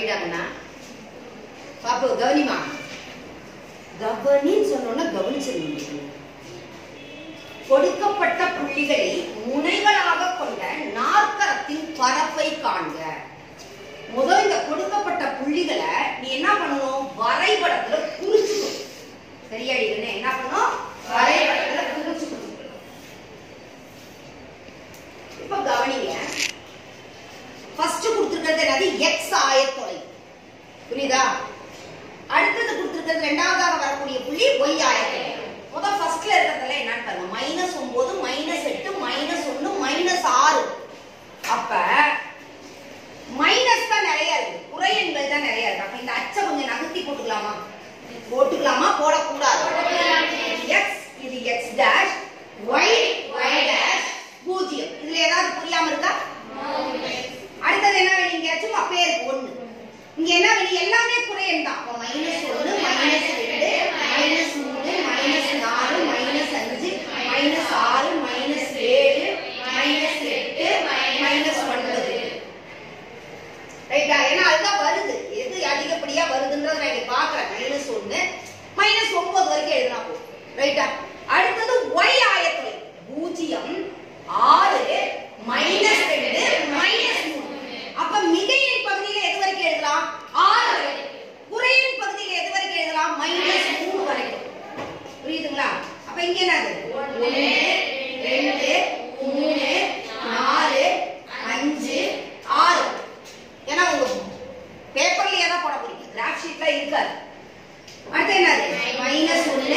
கவனிடாங்கண்ணா பாப்பு கவனிமா கவனின்னு சொன்னோன்னா கவனிச்சிருந்தீங்க கொடுக்கப்பட்ட புள்ளிகளை முனைகளாக கொண்ட நாற்கரத்தின் பரப்பை காண்க முதல் இந்த கொடுக்கப்பட்ட புள்ளிகளை நீ என்ன பண்ணணும் வரைபடத்துல குறிச்சுக்கணும் சரியாடி கண்ணு? என்ன பண்ணணும் வரைபடத்துல குறிச்சுக்கணும் இப்ப கவனிங்க ஃபர்ஸ்ட் கொடுத்திருக்கிறது என்னது எக்ஸ் ஆயத்தொலை புரியுதா அடுத்தது கொடுத்திருக்கிறது ரெண்டாவதாக வரக்கூடிய புள்ளி ஒய் ஆயத்தொலை முதல் ஃபர்ஸ்ட்ல இருக்கிறதுல என்னன்னு பாருங்க மைனஸ் ஒன்பது மைனஸ் எட்டு மைனஸ் ஒன்னு மைனஸ் ஆறு அப்ப மைனஸ் தான் நிறைய இருக்கு குறை என்பது தான் நிறைய இருக்கு அப்ப இந்த அச்சை கொஞ்சம் நகர்த்தி போட்டுக்கலாமா போட்டுக்கலாமா போடக்கூடாது எக்ஸ் இது X dash Y Y dash பூஜ்ஜியம் இதுல ஏதாவது புரியாம இருக்கா அடுத்தது என்ன வேணுங்க சும்மா பேருக்கு ஒண்ணு இங்க என்ன வேணும் எல்லாமே குறையன் தான் அப்ப மைனஸ் ஒண்ணு மைனஸ் ரெண்டு மைனஸ் மூணு மைனஸ் நாலு மைனஸ் அஞ்சு மைனஸ் ஆறு மைனஸ் ஏழு மைனஸ் எட்டு மைனஸ் ஒன்பது ரைட்டா ஏன்னா அதுதான் வருது எது அதிகப்படியா வருதுன்றத நான் இங்க பாக்குறேன் மைனஸ் ஒண்ணு மைனஸ் ஒன்பது வரைக்கும் எழுதினா போதும் ரைட்டா அடுத்தது ஒய் ஆயத்துறை பூஜ்ஜியம் ஆறு மைனஸ் ரெண்டு மைனஸ் மூணு அப்ப மிகையின் பகுதியில எது வரைக்கும் எழுதலாம் ஆறு வரைக்கும் குறையின் பகுதியில எது வரைக்கும் எழுதலாம் மைனஸ் மூணு வரைக்கும் புரியுதுங்களா அப்ப இங்க என்னது ஒண்ணு ரெண்டு மூணு நாலு அஞ்சு ஆறு ஏன்னா உங்க பேப்பர்லயே தான் போட போறீங்க கிராஃப் ஷீட்ல இருக்காது அடுத்து என்னது மைனஸ் ஒண்ணு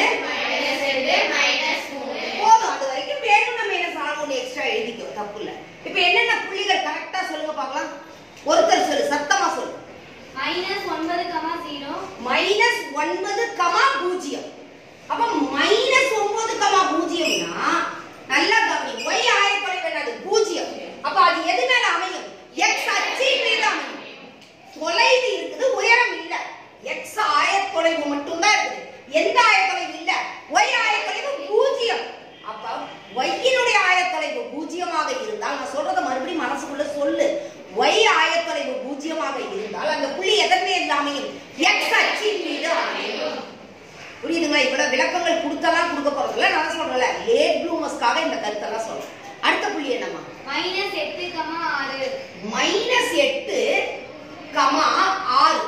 போதும் அது வரைக்கும் வேணும்னா மைனஸ் ஆறு ஒண்ணு எக்ஸ்ட்ரா எழுதிக்கோ தப்பு இல்ல இப்ப என்னென்ன புள்ளிகள் கரெக்டா சொல்லுங்க பார்க்கலாம் ஒருத்தர் சொல்லு சத்தமா சொல்லு மைனஸ் ஒன்பது கமா ஜீரோ மைனஸ் ஒன்பது கமா பூஜ்ஜியம் அப்ப மைனஸ் ஒன்பது கமா பூஜ்ஜியம்னா நல்லா கவனி ஒய் ஆயத்தொலைவு என்னது பூஜ்ஜியம் அப்ப அது எது மேல அமையும் எக்ஸ் அச்சின் மீது அமையும் தொலைவு இருக்குது உயரம் இல்ல எக்ஸ் ஆயத்தொலைவு மட்டும்தான் இருக்குது எந்த ஆயத்தொலைவு இல்ல ஒய் ஆயத்தொலைவு பூஜ்ஜியம் அப்ப ஒய்யினுடைய ஆயத்தொலைவு பூஜ்ஜியமாக இருந்தால் நான் சொல்றத மறுபடியும் மனசுக்குள்ள சொல்லு ஒய் ஆயத்தொலைவு பூஜ்ஜியமாக இருந்தால் அந்த புள்ளி எதன் மீது அமையும் எக்ஸ் அச்சின் மீது அமையும் புரியுதுங்களா இவ்வளவு விளக்கங்கள் கொடுத்தலாம் கொடுக்க போறதில்ல நான் சொல்றேன்ல லேட் ப்ளூமர்ஸ்க்காக இந்த கருத்தெல்லாம் சொல்றேன் அடுத்த புள்ளி என்னம்மா மைனஸ் எட்டு கமா ஆறு மைனஸ் எட்டு கமா ஆறு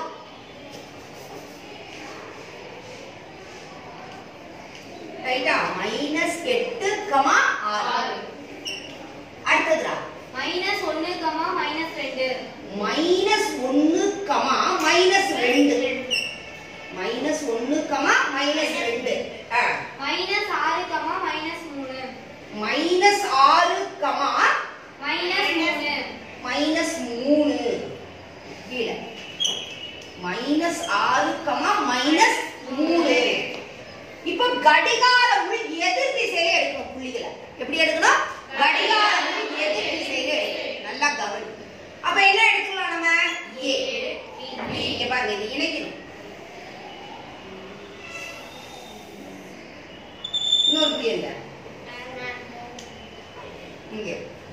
ரைட்டா மைனஸ் எட்டு கமா ஆறு அடுத்ததுடா மைனஸ் ஒன்னு கமா மைனஸ் ரெண்டு மைனஸ் ஒன்னு கமா மைனஸ் ரெண்டு மைனஸ் ஒன்னு கமா மைனஸ் ரெண்டு ஆ. மைனஸ் ஆறு கமா மைனஸ் மூணு மைனஸ் ஆறு கமா மைனஸ் மூணு மைனஸ் மூணு கீழே மைனஸ் ஆறு கமா மைனஸ் மூணு இப்ப கடிகார உள் எதிர் திசையில எடுக்கணும் புள்ளிகளை எப்படி எடுக்கணும் கடிகார உள் எதிர் திசையில எடுக்கணும் நல்லா கவனி அப்ப என்ன எடுக்கலாம் நம்ம ஏ பி இங்க பாருங்க இது இணைக்கணும் இன்னொரு புள்ளி இல்லை இங்க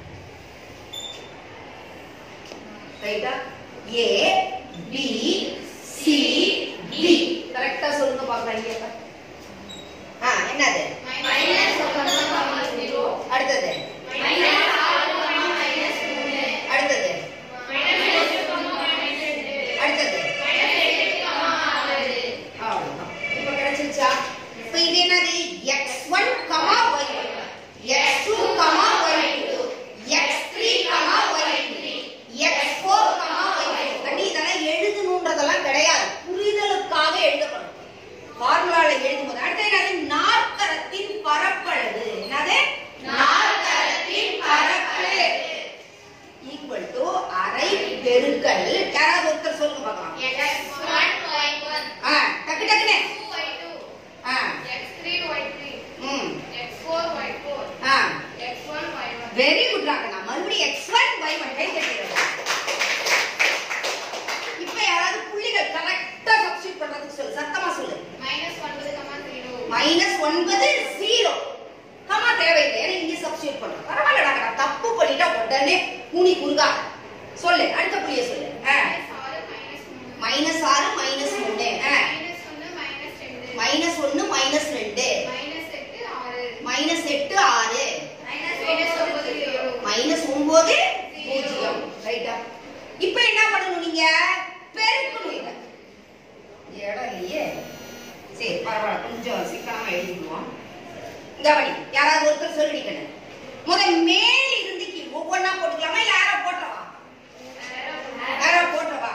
ரைட்டா ஏ பி சி டி கரெக்டா சொல்லுங்க பார்க்கலாம் இங்க ஆ என்னது மைனஸ் ஒன்பது கமா ஜீரோ அடுத்தது மைனஸ் ஆறு கமா மைனஸ் மூணு அடுத்தது மைனஸ் எட்டு கமா மைனஸ் ரெண்டு அடுத்தது மைனஸ் எட்டு கமா ஆறு அவ்வளவுதான் இப்ப கிடைச்சிருச்சா இப்ப இது என்னது X one comma Y X two comma Y two X three comma Y three X four comma Y four கண்டி இதெல்லாம் எழுதணுன்றதெல்லாம் கிடையாது புரிதலுக்காக எழுதப்படும் ஃபார்முலால எழுதும்போது அடுத்து என்னது நாற்கரத்தின் பரப்பளவு என்னது நாற்கரத்தின் பரப்பளவு ஈக்குவல் டு அரை பெருக்கல் யாராவது ஒருத்தர் சொல்லுங்க பார்க்கலாம் எக்ஸ் ஒன் ஒய் ஒன் ஆ டக்கு டக்குனே டூ ஒய் டூ ஆ எக்ஸ் த்ரீ ஒய் த்ரீ ம் எக்ஸ் ஃபோர் ஒய் ஃபோர் ஆ X one Y one very good ராகனா மறுபடியும் எக்ஸ் ஒன் ஒய் ஒன் கை தட்டிடுறோம் இப்போ யாராவது புள்ளிகள் கரெக்டா சப்ஸ்டிட் பண்றதுக்கு சொல்லு சத்தமா சொல்லு மைனஸ் ஒன்பது கமா ஜீரோ மைனஸ் ஒன்பது ஜீரோ கமா தேவையில்லை ஏன்னா இங்கே சப்ஸ்டிட் பண்றோம் பரவாயில்ல ராகனா தப்பு பண்ணிட்டா உடனே கூனி குறுகாத சொல்லு அடுத்த புள்ளிய சொல்லு ஆ மைனஸ் ஆறு மைனஸ் மூணு பண்ணீங்க பெருக்கணும் இதை இடம் இல்லையே சரி பரவாயில்ல கொஞ்சம் சிக்கனமா எழுதிக்குவோம் கவனி யாராவது ஒருத்தர் சொல்லிக்கணும் முதல் மேல் இருந்து கீழ் ஒவ்வொன்றா போட்டுக்கலாமா இல்ல யாரோ போட்டவா யாரோ போட்டவா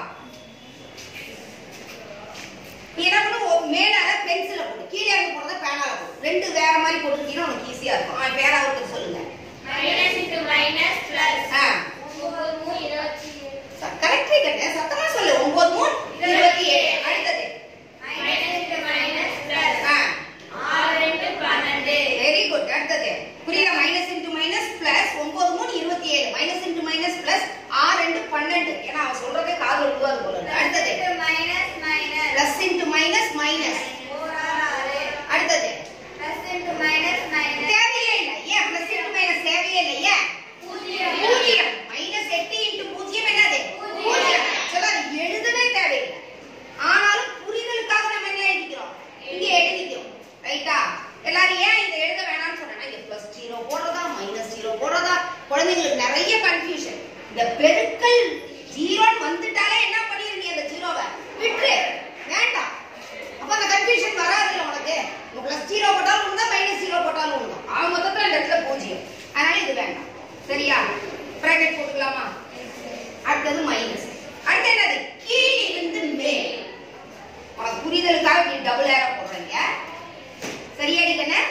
நீ என்ன பண்ணு ஒ- மேல பென்சில போடு கீழே இருந்து போடுறத பேனால போடு ரெண்டு வேற மாதிரி போட்டுக்கிட்டீங்கன்னா உனக்கு ஈஸியா இருக்கும் ஆ, வேற ஒருத்தர் சொல்லுங்க மைனஸ் இன்டு மைனஸ் பிளஸ் ஆ ஒன்பது மூணு இருபத்தி கரெக்டே கட்டேன் சத்தமா சொல்லு ஒன்பது மூணு இருபத்தி ஏழு அடுத்தது மைனஸ் இன்டு மைனஸ் பிளஸ் ஆ ஆறு ரெண்டு பன்னெண்டு வெரி குட் அடுத்தது புரியல மைனஸ் இன்டு மைனஸ் பிளஸ் ஒன்பது மூணு இருபத்தி ஏழு மைனஸ் இன்டு மைனஸ் பிளஸ் ஆறு ரெண்டு பன்னெண்டு ஏன்னா அவன் சொல்றதே காது விழுவாது போல இருக்கு. அடுத்தது minus minus plus into minus minus ஓர் ஆறு ஆறு அடுத்தது பிளஸ் இன்டு மைனஸ் மைனஸ் தேவையே இல்லை ஏன் பிளஸ் இன்டு மைனஸ் தேவையே இல்லை ஏன் பூஜ்ஜியம் பூஜ்ஜியம் மைனஸ் எட்டு இன்டு பூஜ்ஜியம் என்னது பூஜ்ஜியம் ஆக்சுவலா அது எழுதவே தேவையில்லை ஆனாலும் புரிதலுக்காக நம்ம என்ன எழுதிக்கிறோம் இங்க எழுதிக்கிறோம் ரைட்டா எல்லாரும் ஏன் இதை எழுத வேணாம்னு சொன்னா இங்க பிளஸ் ஜீரோ போடுறதா மைனஸ் ஜீரோ போடுறதா குழந்தைங்களுக்கு நிறைய கன்ஃபியூஷன் இந்த பெருக்கல் ஜீரோன்னு வந்துட்டாலே என்ன பண்ணிருங்க அந்த ஜீரோவை விட்டுரு வேண்டாம் அப்ப அந்த கன்ஃபியூஷன் வராதுல்ல உனக்கு உங்க பிளஸ் ஜீரோ போட்டாலும் உண்டு மைனஸ் ஜீரோ போட்டாலும் உண்டு அவங்க மொத்தத்துல இந்த இடத்துல பூஜ்ஜியம் அதனால இது வேண்டாம் சரியா பிராக்கெட் போட்டுக்கலாமா அடுத்தது மைனஸ் அடுத்து என்னது கீழ் இருந்து மேல் உனக்கு புரிதலுக்காக இப்படி டபுள் ஏரோ போடுறீங்க சரியாடி கண்ணே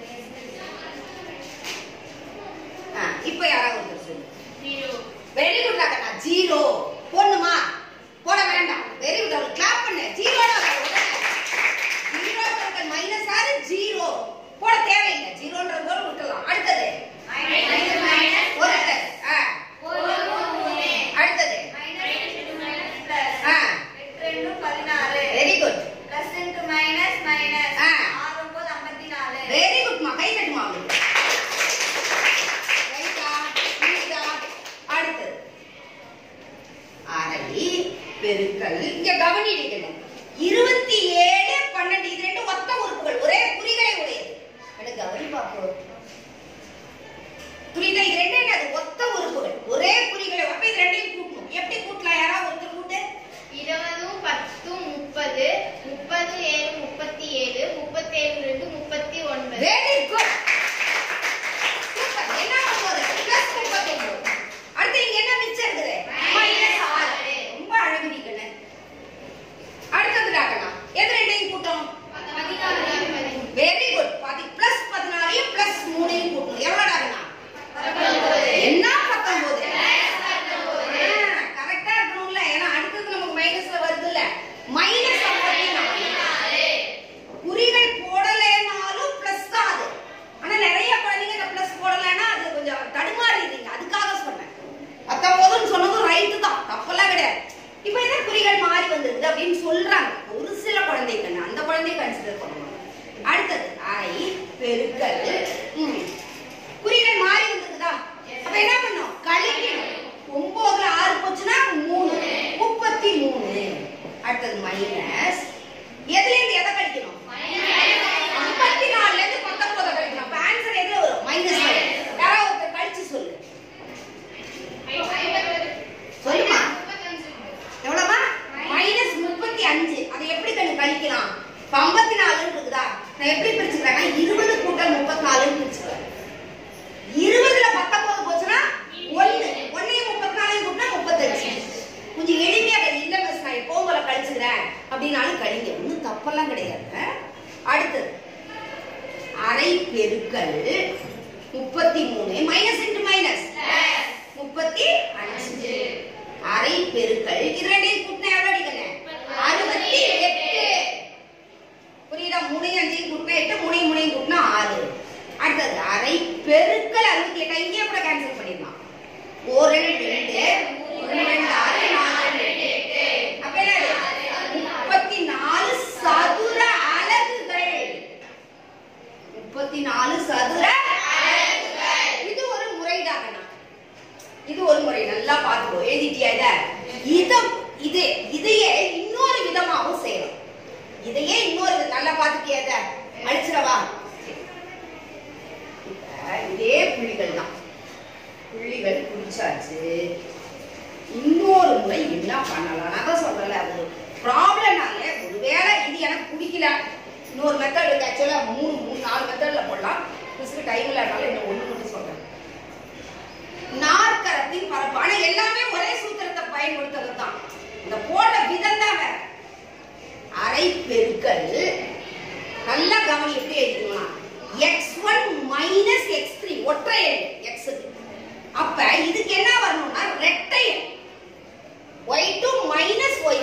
ஆ, இப்ப யாராவது ஒருத்தர் சொல்லு ஜீரோ வெரி குட் கண்ணா ஜீரோ போடணுமா போட வேண்டாம் வெரி குட் அவளுக்கு கிளாப் பண்ணு ஜீரோ ஜீரோ மைனஸ் ஆறு ஜீரோ போட தேவையில்லை ஜீரோன்றது போல விட்டுலாம் அடுத்தது மைனஸ் மைனஸ் ஒருத்தர் ஆ, ஒரு மூணு அடுத்தது மைனஸ் இன்டு மைனஸ் பிளஸ் ஆ எட்டு ரெண்டு பதினாறு very good plus into minus minus ஆ. ஆறு ஒன்பது ஐம்பத்தி நாலு வெரி குட்மா கை தட்டுமா அவளுக்கு ரைட்டா புரியுதா அடுத்தது அரை பெருக்கல் இங்க கவனிடுங்க இருபத்தி ஏழு பன்னெண்டு இது ரெண்டு ஒத்த உறுப்புகள் ஒரே குறிகளை உடையது எனக்கு கவனி பார்ப்போம் புரியுதா இது ரெண்டு என்னது ஒத்த உறுப்புகள் ஒரே குறிகளை அப்ப இது ரெண்டையும் கூட்டணும் எப்படி கூட்டலாம் யாராவது ஒருத்தர் கூட்டு இருபதும் பத்தும் முப்பது முப்பது ஏழு முப்பத்தி ஏழு முப்பத்தேழு ரெண்டு முப்பத்தி ஒன்பது வெரி குட் சூப்பர் என்ன பண்ணுவது பிளஸ் முப்பத்தொன்பது அடுத்து இங்க என்ன மிச்சம் இருக்குது மைனஸ் ஆறு ரொம்ப அழகு நீ கண்ணு அடுத்தது டாக்கண்ணா எது ரெண்டையும் கூட்டணும் வெரி குட் பாதி பிளஸ் பதினாலையும் பிளஸ் மூணையும் கூட்டணும் எவ்வளவு டாக்கண்ணா என்ன பத்தொன்பது கரெக்டா இருக்கணும்ல ஏன்னா அடுத்தது நமக்கு மைனஸ்ல வருது இல்ல மைனஸ் குறிகள் போடலைனாலும் பிளஸ் தான் அது ஆனா நிறைய குழந்தைங்க இந்த பிளஸ் போடலைன்னா அது கொஞ்சம் தடுமாறிடுறீங்க அதுக்காக சொன்னேன் பத்தொன்பதுன்னு சொன்னதும் ரைட்டு தான் தப்பெல்லாம் கிடையாது இப்போ என்ன குறிகள் மாறி வந்திருக்கு அப்படின்னு சொல்றாங்க ஒரு சில குழந்தைங்க அந்த குழந்தைய கன்சிடர் பண்ணுவாங்க அடுத்தது அரை பெருக்கல் ம். குறிகள் மாறி வந்திருக்குதா அப்ப என்ன பண்ணோம் கழிக்கணும் ஒன்பதுல ஆறு போச்சுன்னா மூணு முப்பத்தி மூணு அடுத்தது மைனஸ் எதுல இருந்து எதை கழிக்கணும் ஐம்பத்தி நாலுல இருந்து பத்தொன்பதை கழிக்கணும் அப்ப ஆன்சர் எதுல வரும் மைனஸ் யாராவது ஒருத்தர் கழிச்சு சொல்லு சொல்லுமா எவ்வளவுமா மைனஸ் முப்பத்தி அஞ்சு அதை எப்படி கண்ணு கழிக்கலாம் இப்ப ஐம்பத்தி நாலுன்னு இருக்குதா நான் எப்படி பிரிச்சுக்கிறேன்னா இருபது கூட்டல் முப்பத்தி நாலுன்னு பிரிச்சுக்கிறேன் இருபதுல பத்தொன்பது போச்சுன்னா ஒண்ணு ஒன்னையும் முப்பத்தி நாலையும் கூட்டினா முப்பத்தஞ்சு கொஞ்சம் எளிமையா கழி இல்ல மிஸ் நான் எப்போ உங்களை கழிச்சுக்கிறேன் அப்படின்னாலும் கழிங்க ஒன்றும் தப்பெல்லாம் கிடையாது அடுத்தது அரை பெருக்கல் முப்பத்தி மூணு மைனஸ் இன்டு மைனஸ் முப்பத்தி அஞ்சு அரை பெருக்கல் இது ரெண்டையும் கூட்டினா எவ்வளவு அடிக்கணும் அறுபத்தி எட்டு புரியுதா மூணையும் அஞ்சையும் கூட்டினா எட்டு மூணையும் மூணையும் கூட்டினா ஆறு அடுத்தது அரை பெருக்கல் அறுபத்தி எட்டா இங்கே கூட கேன்சல் பண்ணிடலாம் ஒரு ரெண்டு ரெண்டு ஒரு ரெண்டு ஆறு நாலு ரெண்டு எட்டு அப்ப என்னது முப்பத்தி நாலு சதுர அலகுகள் முப்பத்தி நாலு சதுர இது ஒரு முறைதாகண்ணா இது ஒரு முறை நல்லா பார்த்துக்கோ எழுதிட்டியா இத இத இது இதையே இன்னொரு விதமாவும் செய்யலாம் இதையே இன்னொரு வித- நல்லா பார்த்துட்டியா இத அடிச்சிடவா இப்ப இதே புள்ளிகள் தான் புள்ளிகள் குறிச்சாச்சு இன்னொரு முறை என்ன அப்படின்னா பண்ணலாம் நான் தான் சொல்றேன்ல ஒரு ப்ராப்ளம்னாலே ஒருவேளை இது எனக்கு பிடிக்கல இன்னொரு மெத்தட் இருக்கு ஆக்சுவலாக மூணு மூணு நாலு மெத்தடில் போடலாம் மிஸ்க்கு டைம் இல்லாட்டாலும் இன்னும் ஒன்று மட்டும் சொல்றேன் நாற்கரத்தின் பரப்பு ஆனா எல்லாமே ஒரே சூத்திரத்தை பயன்படுத்துறது தான் இந்த போடுற விதம் தான் வேற அரை பெருக்கல் நல்லா கவனி எப்படி எழுதிக்கலாம் X one minus X three ஒற்றை எண் எக்ஸ் அப்ப இதுக்கு என்ன வரணும்னா ரெட்டை எண் Y two minus Y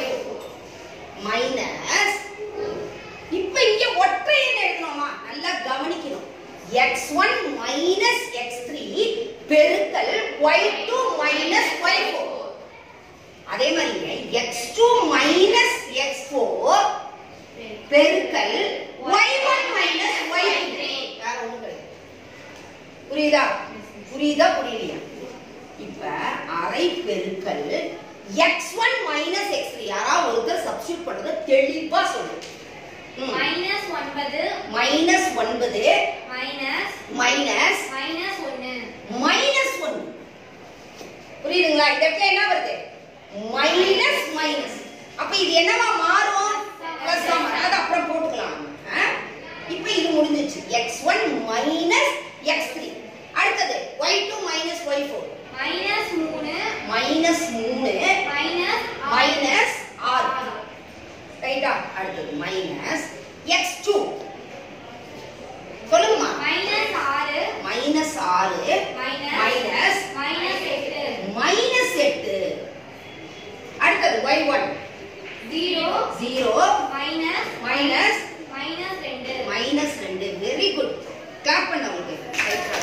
minus இப்ப இங்க ஒற்றை எண் எழுதணுமா நல்லா கவனிக்கணும் X one minus X three பெருக்கல் Y two minus Y four அதே மாதிரி X two minus X four பெருக்கல் ஒய் ஒன் மைனஸ் ஒய் வேற ஒண்ணும் கிடையாது புரியுதா புரியுதா புரியலையா இப்ப அரை பெருக்கல் X one minus X three யாராவது ஒருத்தர் சப்ஸ்டியூட் பண்றத தெளிவா சொல்லு மைனஸ் ஒன்பது மைனஸ் ஒன்பது மைனஸ் மைனஸ் மைனஸ் ஒன்னு மைனஸ் ஒன் புரியுதுங்களா இந்த இடத்துல என்ன வருது மைனஸ் மைனஸ் அப்ப இது என்னவா மாறும் பிளஸ் அது அப்புறம் போட்டுக்கலாம் ஆ? இப்ப இது முடிஞ்சிச்சு X one minus X three அடுத்தது Y two minus Y four minus மூணு மைனஸ் மூணு மைனஸ் மைனஸ் ஆறு ரைட்டா அடுத்தது மைனஸ் எக்ஸ் டூ சொல்லுங்கம்மா மைனஸ் ஆறு மைனஸ் ஆறு மைனஸ் மைனஸ் மைனஸ் எட்டு மைனஸ் எட்டு அடுத்தது Y one zero zero minus minus minus ரெண்டு மைனஸ் ரெண்டு வெரி குட் கிளாப் பண்ண உங்களுக்கு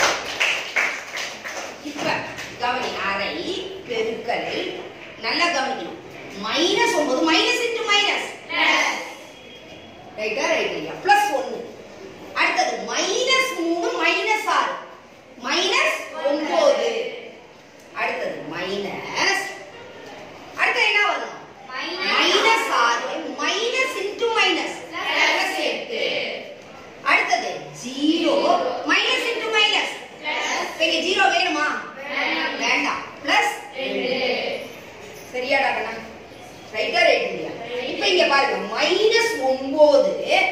இப்ப கவனி அரை பெருக்கல் நல்லா கவனிக்கணும் மைனஸ் ஒன்பது மைனஸ் இன்டு மைனஸ் ரைட்டா ரைட் இல்லையா பிளஸ் ஒன்னு அடுத்தது மைனஸ் மூணு மைனஸ் ஆறு மைனஸ் ஒன்பது அடுத்தது மைனஸ் அடுத்து என்ன வரும் மைனஸ் ஆறு மைனஸ் இன்டு மைனஸ் பிளஸ் எட்டு அடுத்தது ஜீரோ மைனஸ் இன்டு மைனஸ் இங்க ஜீரோ வேணுமா வேண்டாம் பிளஸ் சரியாடா கண்ணா ரைட்டா ரைட் இல்லையா இப்ப இங்க பாருங்க மைனஸ் ஒன்பது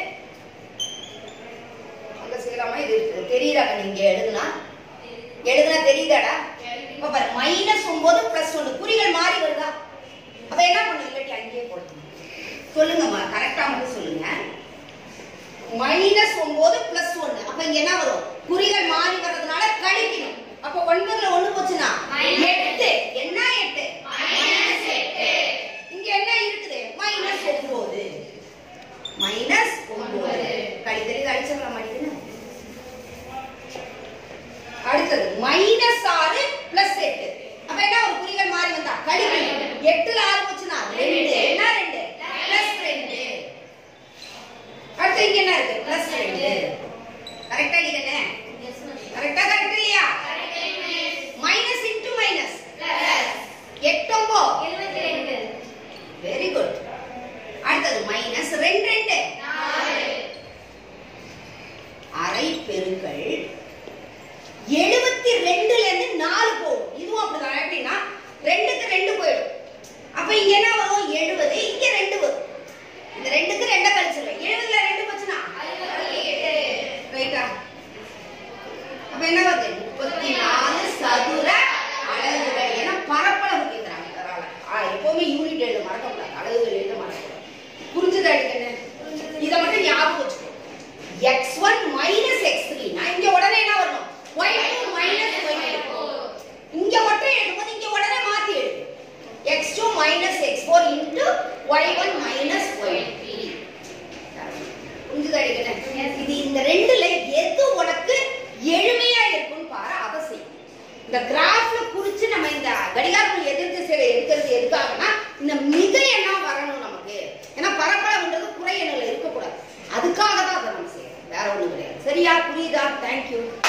அங்க செய்யலாமா இது தெரியுதாங்க நீங்க எழுதுனா எழுதுனா தெரியுதாடா இப்ப பாரு மைனஸ் ஒன்பது பிளஸ் ஒன்னு குறிகள் மாறி வருதா அப்ப என்ன பண்ணும் இல்லாட்டி அங்கேயே போடணும் சொல்லுங்கம்மா கரெக்டா மட்டும் சொல்லுங்க மைனஸ் ஒன்பது பிளஸ் ஒன்னு அப்ப இங்க என்ன வரும் குறிகள் மாறி வர்றதுனால கழிக்கணும் அப்ப ஒன்பதுல ஒண்ணு போச்சுன்னா Minus எட்டு என்ன எட்டு இங்க என்ன இருக்குது மைனஸ் ஒன்பது மைனஸ் ஒன்பது கழித்தறி கழிச்சிடலாம் மாட்டேங்குது அடுத்தது மைனஸ் ஆறு பிளஸ் எட்டு அப்ப என்ன ஒரு குறிகள் மாறி வந்தா கழிக்கணும் எட்டுல ஆறு போச்சுன்னா ரெண்டு என்ன ரெண்டு பிளஸ் ரெண்டு அடுத்து இங்க என்ன இருக்கு பிளஸ் ரெண்டு கரெக்டா இல்லையா கரெக்டா கரெக்ட் இல்லையா மைனஸ் இன்டு மைனஸ் எட்டொம்போ எழுபத்தி ரெண்டு வெரி குட் அடுத்தது மைனஸ் ரெண்டு ரெண்டு அரை பெருக்கள் எழுபத்தி ரெண்டுல இருந்து நாலு போகும் இதுவும் அப்படிதான் எப்படின்னா ரெண்டுக்கு ரெண்டு போயிடும் அப்ப இங்க என்ன வரும் எழுபது இங்க ரெண்டு வரும் இந்த ரெண்டுக்கு ரெண்ட கழிச்சிருவேன் எழுபதுல ரெண்டு போச்சுன்னா ரைட்டா அப்ப என்ன வருது முப்பத்தி நாலு சதுர அலகுகள் ஏன்னா பரப்பளவு கேட்கிறாங்க அதனால ஆ, எப்பவுமே யூனிட் எழுத மறக்கக்கூடாது அலகுகள் எழுத மறக்கக்கூடாது புரிஞ்சுதா எடுக்கன்னு இதை மட்டும் ஞாபகம் வச்சுக்கோ எக்ஸ் ஒன் மைனஸ் எக்ஸ் த்ரீனா இங்க உடனே என்ன வரணும் ஒய் டூ மைனஸ் ஒய் இங்க மட்டும் எழுதும்போது இங்க உடனே மாத்தி எழுது X two minus X four into Y one minus Y புரிஞ்சுதா எடுக்கன்னு இது இந்த ரெண்டுல எது உனக்கு எளிமையா இருக்கும்னு பாரு அதை செய் இந்த கிராஃப்ல குறிச்சு நம்ம இந்த கடிகாரங்கள் எதிர்த்து திசையில இருக்கிறது எதுக்காகனா இந்த மிக எண்ணம் வரணும் நமக்கு ஏன்னா பரப்பளவுன்றது குறை எண்ணில் இருக்கக்கூடாது அதுக்காக தான் அதை நம்ம செய்யறோம் வேற ஒண்ணும் கிடையாது சரியா புரியுதா தேங்க்யூ